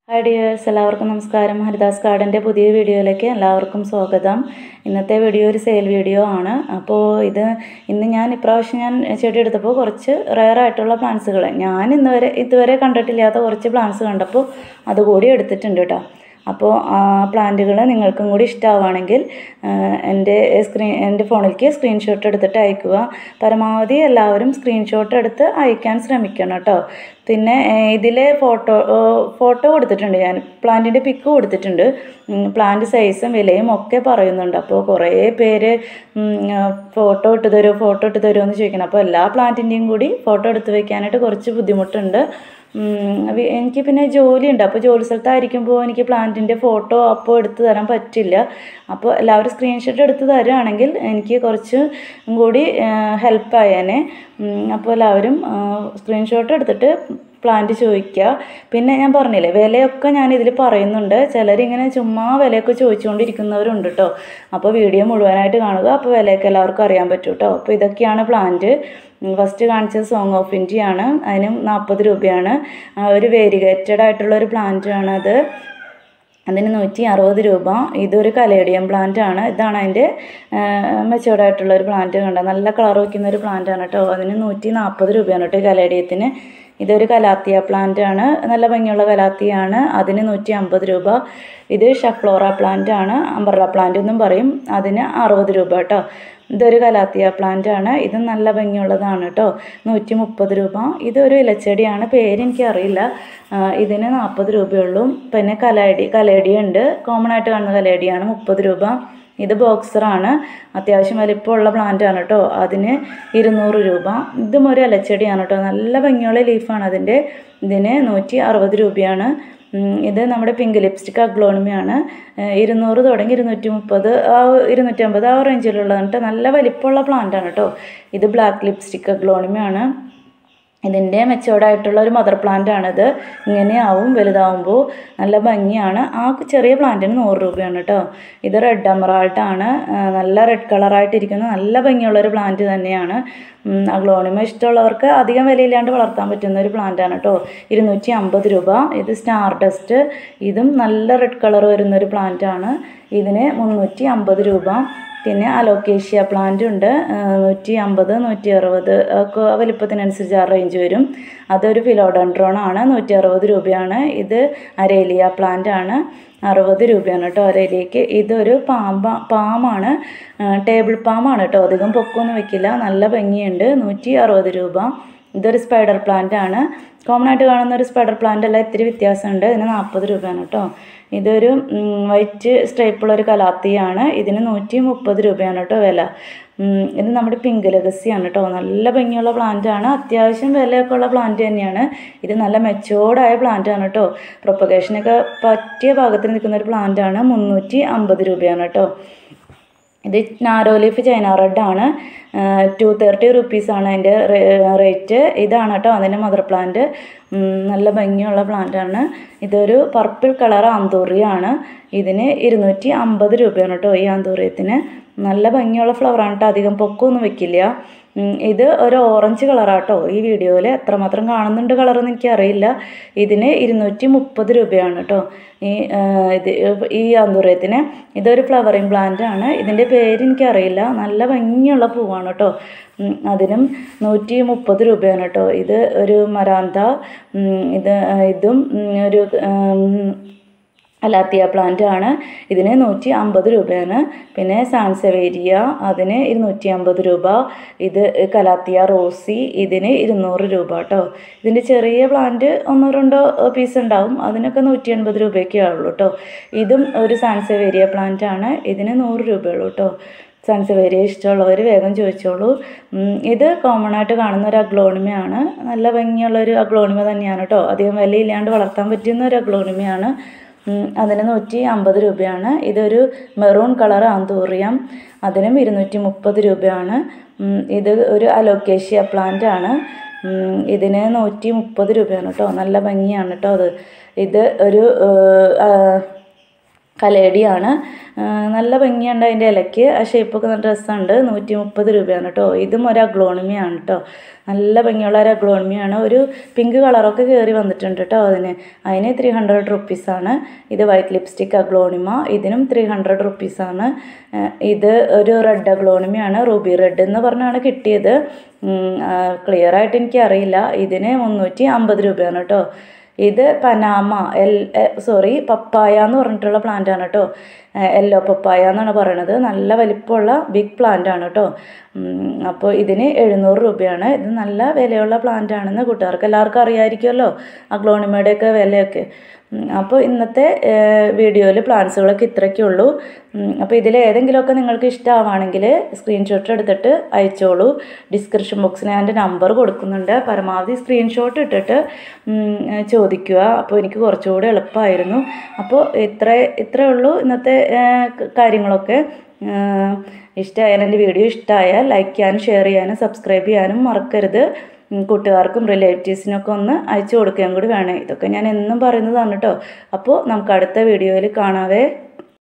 hi dears എല്ലാവർക്കും നമസ്കാരം ഹരിദാസ് ഗാർഡൻ്റെ പുതിയ വീഡിയോയിലേക്ക് എല്ലാവർക്കും സ്വാഗതം ഇന്നത്തെ വീഡിയോ ഒരു സെയിൽ വീഡിയോ ആണ് അപ്പോൾ ഇത് ഇന്ന് ഞാൻ ഇപ്രാവശ്യം ഞാൻ ചെടി എടുത്തപ്പോൾ കുറച്ച് റെയർ ആയിട്ടുള്ള പ്ലാന്റ്സുകൾ ഞാൻ ഇന്ന് വരെ ഇതുവരെ കണ്ടിട്ടില്ലാത്ത കുറച്ച് പ്ലാന്റ്സ് കണ്ടപ്പോൾ അതുകൂടി എടുത്തിട്ടുണ്ട് കേട്ടോ അപ്പോൾ ആ പ്ലാന്റുകൾ നിങ്ങൾക്കും കൂടി ഇഷ്ടമാവുകയാണെങ്കിൽ എൻ്റെ സ്ക്രീൻ എൻ്റെ ഫോണിലേക്ക് സ്ക്രീൻഷോട്ട് എടുത്തിട്ട് അയക്കുക പരമാവധി എല്ലാവരും സ്ക്രീൻഷോട്ട് എടുത്ത് അയക്കാൻ ശ്രമിക്കണം കേട്ടോ പിന്നെ ഇതിൽ ഫോട്ടോ ഫോട്ടോ കൊടുത്തിട്ടുണ്ട് ഞാൻ പ്ലാന്റിൻ്റെ പിക്ക് കൊടുത്തിട്ടുണ്ട് പ്ലാന്റ് സൈസും വിലയും ഒക്കെ പറയുന്നുണ്ട് അപ്പോൾ കുറേ പേര് ഫോട്ടോ ഇട്ട് തരുമോ ഫോട്ടോ ഇട്ട് തരുമോ എന്ന് ചോദിക്കണം അപ്പോൾ എല്ലാ പ്ലാന്റിൻ്റെയും കൂടി ഫോട്ടോ എടുത്ത് വെക്കാനായിട്ട് കുറച്ച് ബുദ്ധിമുട്ടുണ്ട് എനിക്ക് പിന്നെ ജോലിയുണ്ട് അപ്പോൾ ജോലി സ്ഥലത്തായിരിക്കുമ്പോൾ എനിക്ക് പ്ലാന്റിൻ്റെ ഫോട്ടോ അപ്പോൾ എടുത്ത് തരാൻ പറ്റില്ല അപ്പോൾ എല്ലാവരും സ്ക്രീൻഷോട്ട് എടുത്ത് തരുവാണെങ്കിൽ എനിക്ക് കുറച്ച് കൂടി ഹെൽപ്പായേനെ അപ്പോൾ എല്ലാവരും സ്ക്രീൻഷോട്ട് എടുത്തിട്ട് പ്ലാന്റ് ചോദിക്കുക പിന്നെ ഞാൻ പറഞ്ഞില്ലേ വിലയൊക്കെ ഞാൻ ഇതിൽ പറയുന്നുണ്ട് ചിലരിങ്ങനെ ചുമ്മാ വിലയൊക്കെ ചോദിച്ചുകൊണ്ടിരിക്കുന്നവരുണ്ട് കേട്ടോ അപ്പോൾ വീഡിയോ മുഴുവനായിട്ട് കാണുക അപ്പോൾ വിലയൊക്കെ എല്ലാവർക്കും അറിയാൻ പറ്റും കേട്ടോ അപ്പോൾ ഇതൊക്കെയാണ് പ്ലാന്റ് ഫസ്റ്റ് കാണിച്ചത് സോങ് ഓഫ് ഇന്ത്യ ആണ് അതിന് നാൽപ്പത് രൂപയാണ് ഒരു വേരിഗേറ്റഡ് ആയിട്ടുള്ള ഒരു പ്ലാന്റ് ആണ് അത് അതിന് നൂറ്റി അറുപത് രൂപ ഇതൊരു കലേഡിയം പ്ലാന്റ് ആണ് ഇതാണ് അതിൻ്റെ മെച്ചോർഡ് ആയിട്ടുള്ള ഒരു പ്ലാന്റ് കണ്ട നല്ല കളർ വയ്ക്കുന്ന ഒരു പ്ലാന്റ് ആണ് കേട്ടോ അതിന് നൂറ്റി നാൽപ്പത് രൂപയാണ് കേട്ടോ കലേഡിയത്തിന് ഇതൊരു കലാത്തിയ പ്ലാന്റ് ആണ് നല്ല ഭംഗിയുള്ള കലാത്തിയാണ് അതിന് നൂറ്റി അമ്പത് രൂപ ഇത് ഷഫ്ലോറ പ്ലാന്റ് ആണ് അംബർല പ്ലാന്റ് എന്നും പറയും അതിന് അറുപത് രൂപ കേട്ടോ ഇതൊരു കലാത്തിയ പ്ലാന്റ് ആണ് ഇത് നല്ല ഭംഗിയുള്ളതാണ് കേട്ടോ നൂറ്റി മുപ്പത് രൂപ ഇതൊരു ഇലച്ചെടിയാണ് പേര് എനിക്കറിയില്ല ഇതിന് നാൽപ്പത് രൂപയുള്ളൂ പിന്നെ കലേഡി കലേഡി ഉണ്ട് കോമൺ ആയിട്ട് കാണുന്ന കലേഡിയാണ് മുപ്പത് രൂപ ഇത് ബോക്സറാണ് അത്യാവശ്യം വലിപ്പമുള്ള പ്ലാന്റ് ആണ് കേട്ടോ അതിന് ഇരുന്നൂറ് രൂപ ഇതും ഒരു ഇലച്ചെടിയാണ് കേട്ടോ നല്ല ഭംഗിയുള്ള ലീഫാണ് അതിൻ്റെ ഇതിന് നൂറ്റി അറുപത് രൂപയാണ് ഇത് നമ്മുടെ പിങ്ക് ലിപ്സ്റ്റിക് അഗ്ലോണിമയാണ് ഇരുന്നൂറ് തുടങ്ങി ഇരുന്നൂറ്റി മുപ്പത് ആ ഇരുന്നൂറ്റമ്പത് ആ റേഞ്ചിലുള്ളതാണ് കേട്ടോ നല്ല വലിപ്പമുള്ള പ്ലാന്റ് ആണ് കേട്ടോ ഇത് ബ്ലാക്ക് ലിപ്സ്റ്റിക് അഗ്ലോണിമയാണ് ഇതിൻ്റെ മെച്ചോർഡായിട്ടുള്ള ഒരു മദർ പ്ലാന്റ് ആണിത് ഇങ്ങനെയാവും വലുതാവുമ്പോൾ നല്ല ഭംഗിയാണ് ആ ചെറിയ പ്ലാന്റിന് നൂറ് രൂപയാണ് കേട്ടോ ഇത് റെഡ് അമറാൾട്ടാണ് നല്ല റെഡ് കളറായിട്ടിരിക്കുന്ന നല്ല ഭംഗിയുള്ള ഒരു പ്ലാന്റ് തന്നെയാണ് അഗ്ലോണിമ ഇഷ്ടമുള്ളവർക്ക് അധികം വിലയില്ലാണ്ട് വളർത്താൻ പറ്റുന്ന ഒരു പ്ലാന്റ് ആണ് കേട്ടോ ഇരുന്നൂറ്റി അമ്പത് രൂപ ഇത് സ്റ്റാർ ഡസ്റ്റ് ഇതും നല്ല റെഡ് കളർ വരുന്ന ഒരു പ്ലാന്റ് ആണ് ഇതിന് മുന്നൂറ്റി അമ്പത് രൂപ പിന്നെ അലോക്കേഷ്യ പ്ലാന്റ് ഉണ്ട് നൂറ്റി അമ്പത് നൂറ്റി അറുപത് ഒക്കെ വലിപ്പത്തിനനുസരിച്ച് ആ റേഞ്ച് വരും അതൊരു ഫിലോഡൻഡ്രോൺ ആണ് നൂറ്റി അറുപത് രൂപയാണ് ഇത് അരേലിയ പ്ലാന്റ് ആണ് അറുപത് രൂപയാണ് കേട്ടോ അരേലിയക്ക് ഇതൊരു പാമ്പ പാമാണ് ടേബിൾ പാമാണ് കേട്ടോ അധികം പൊക്കമൊന്നും വെക്കില്ല നല്ല ഭംഗിയുണ്ട് നൂറ്റി അറുപത് രൂപ ഇതൊരു സ്പൈഡർ പ്ലാന്റ് ആണ് കോമൺ ആയിട്ട് കാണുന്ന ഒരു സ്പൈഡർ പ്ലാന്റ് അല്ല ഇത്തിരി വ്യത്യാസമുണ്ട് ഇതിന് നാൽപ്പത് രൂപയാണ് കേട്ടോ ഇതൊരു വൈറ്റ് സ്ട്രൈപ്പുള്ള ഒരു കലാത്തിയാണ് ഇതിന് നൂറ്റി മുപ്പത് രൂപയാണ് കേട്ടോ വില ഇത് നമ്മുടെ പിങ്ക് ലഗസിയാണ് കേട്ടോ നല്ല ഭംഗിയുള്ള പ്ലാന്റ് ആണ് അത്യാവശ്യം വിലയൊക്കെ ഉള്ള പ്ലാന്റ് തന്നെയാണ് ഇത് നല്ല മെച്ചോർഡായ പ്ലാന്റ് ആണ് കേട്ടോ പ്രൊപ്പഗേഷനൊക്കെ പറ്റിയ ഭാഗത്തിൽ നിൽക്കുന്ന ഒരു പ്ലാന്റ് ആണ് മുന്നൂറ്റി അമ്പത് രൂപയാണ് കേട്ടോ ഇത് നാരോ ലീഫ് ചൈന റെഡ് ആണ് ടു തേർട്ടി റുപ്പീസാണ് അതിൻ്റെ റേറ്റ് ഇതാണ് കേട്ടോ അതിൻ്റെ മദർ പ്ലാന്റ് നല്ല ഭംഗിയുള്ള പ്ലാന്റാണ് ഇതൊരു പർപ്പിൾ കളർ ആന്തൂറിയാണ് ഇതിന് ഇരുന്നൂറ്റി അമ്പത് രൂപയാണ് കേട്ടോ ഈ ആന്തൂറിയത്തിന് നല്ല ഭംഗിയുള്ള ഫ്ലവറാണ് കേട്ടോ അധികം പൊക്കമൊന്നും വെക്കില്ല ഇത് ഒരു ഓറഞ്ച് കളറാട്ടോ ഈ വീഡിയോയിൽ എത്രമാത്രം കാണുന്നുണ്ട് കളറെന്ന് എനിക്കറിയില്ല ഇതിന് ഇരുന്നൂറ്റി മുപ്പത് രൂപയാണ് കേട്ടോ ഈ ഇത് ഈ ആന്തൂറിയത്തിന് ഇതൊരു ഫ്ലവറിങ് പ്ലാന്റ് ആണ് ഇതിൻ്റെ പേര് എനിക്കറിയില്ല നല്ല ഭംഗിയുള്ള പൂവാണ് കേട്ടോ അതിനും നൂറ്റി മുപ്പത് രൂപയാണ് കേട്ടോ ഇത് ഒരു മരാന്ത ഇത് ഇതും ഒരു അലാത്തിയ പ്ലാന്റ് ആണ് ഇതിന് നൂറ്റി അമ്പത് രൂപയാണ് പിന്നെ സാൻസവേരിയ അതിന് ഇരുന്നൂറ്റി അമ്പത് രൂപ ഇത് കലാത്തിയ റോസി ഇതിന് ഇരുന്നൂറ് രൂപ കേട്ടോ ഇതിൻ്റെ ചെറിയ പ്ലാന്റ് ഒന്നോ രണ്ടോ പീസ് ഉണ്ടാവും അതിനൊക്കെ നൂറ്റി എൺപത് രൂപയൊക്കെ ആവുള്ളൂ കേട്ടോ ഇതും ഒരു സാൻസവേരിയ പ്ലാന്റ് ആണ് ഇതിന് നൂറ് രൂപയുള്ളൂ കേട്ടോ സൺസവേരിയ ഇഷ്ടമുള്ളവർ വേഗം ചോദിച്ചോളൂ ഇത് കോമൺ ആയിട്ട് കാണുന്ന ഒരു അഗ്ലോണിമയാണ് നല്ല ഭംഗിയുള്ള ഒരു അഗ്ലോണിമ തന്നെയാണ് കേട്ടോ അധികം വിലയില്ലാണ്ട് വളർത്താൻ പറ്റുന്ന ഒരു അഗ്ലോണിമയാണ് അതിന് നൂറ്റി അമ്പത് രൂപയാണ് ഇതൊരു മെറൂൺ കളർ ആന്തൂറിയം അതിനും ഇരുന്നൂറ്റി മുപ്പത് രൂപയാണ് ഇത് ഒരു അലോക്കേഷ്യ പ്ലാന്റ് ആണ് ഇതിന് നൂറ്റി മുപ്പത് രൂപയാണ് കേട്ടോ നല്ല ഭംഗിയാണ് കേട്ടോ അത് ഇത് ഒരു കലേഡിയാണ് ആ, നല്ല ഭംഗിയുണ്ട് അതിൻ്റെ ഇലയ്ക്ക് ആ ഷേപ്പൊക്കെ നല്ല രസമുണ്ട് നൂറ്റി മുപ്പത് രൂപയാണ് കേട്ടോ ഇതും ഒരു അഗ്ലോണിമിയാണ് കേട്ടോ നല്ല ഭംഗിയുള്ള ഒരു അഗ്ലോണിമിയാണ് ഒരു പിങ്ക് കളറൊക്കെ കയറി വന്നിട്ടുണ്ട് കേട്ടോ അതിന് അതിന് ത്രീ ഹൺഡ്രഡ് റുപ്പീസാണ് ഇത് വൈറ്റ് ലിപ്സ്റ്റിക് അഗ്ലോണിമ ഇതിനും ത്രീ ഹൺഡ്രഡ് റുപ്പീസാണ് ഇത് ഒരു റെഡ് അഗ്ലോണിമയാണ് റൂബി റെഡ് എന്ന് പറഞ്ഞാണ് കിട്ടിയത് ക്ലിയർ ആയിട്ട് എനിക്ക് അറിയില്ല ഇതിന് മുന്നൂറ്റി അമ്പത് രൂപയാണ് കേട്ടോ ഇത് പനാമ എൽ സോറി പപ്പായ എന്ന് പറഞ്ഞിട്ടുള്ള പ്ലാന്റ് ആണ് കേട്ടോ യെല്ലോ പപ്പായ എന്നാണ് പറയണത് നല്ല വലിപ്പമുള്ള ബിഗ് പ്ലാന്റ് ആണ് കേട്ടോ അപ്പോൾ ഇതിന് എഴുന്നൂറ് രൂപയാണ് ഇത് നല്ല വിലയുള്ള പ്ലാന്റ് ആണെന്ന് കൂട്ടുകാർക്ക് എല്ലാവർക്കും അറിയാമായിരിക്കുമല്ലോ അഗ്ലോണിമയുടെയൊക്കെ വിലയൊക്കെ ഉം, അപ്പോൾ ഇന്നത്തെ വീഡിയോയിൽ പ്ലാന്റ്സുകളൊക്കെ ഇത്രയൊക്കെ ഉള്ളൂ ഉം, അപ്പോൾ ഇതിൽ ഏതെങ്കിലുമൊക്കെ നിങ്ങൾക്ക് ഇഷ്ടമാവുകയാണെങ്കിൽ സ്ക്രീൻഷോട്ട് എടുത്തിട്ട് അയച്ചോളൂ ഡിസ്ക്രിപ്ഷൻ ബോക്സിൽ ഞാൻ എൻ്റെ നമ്പർ കൊടുക്കുന്നുണ്ട് പരമാവധി സ്ക്രീൻഷോട്ട് ഇട്ടിട്ട് ഉം, ചോദിക്കുക അപ്പോൾ എനിക്ക് കുറച്ചുകൂടി എളുപ്പമായിരുന്നു അപ്പോൾ ഇത്ര ഇത്രയേ ഉള്ളൂ ഇന്നത്തെ ഏ, ക- കാര്യങ്ങളൊക്കെ ഇഷ്ടമായാൽ എൻ്റെ വീഡിയോ ഇഷ്ടമായാൽ ലൈക്ക് ചെയ്യാനും ഷെയർ ചെയ്യാനും സബ്സ്ക്രൈബ് ചെയ്യാനും മറക്കരുത് ഉം, കൂട്ടുകാർക്കും റിലേറ്റീവ്സിനൊക്കെ ഒന്ന് അയച്ചു കൊടുക്കുകയും കൂടി വേണേ ഇതൊക്കെ ഞാൻ എന്നും പറയുന്നതാണ് കേട്ടോ അപ്പോൾ നമുക്ക് അടുത്ത വീഡിയോയിൽ കാണാവേ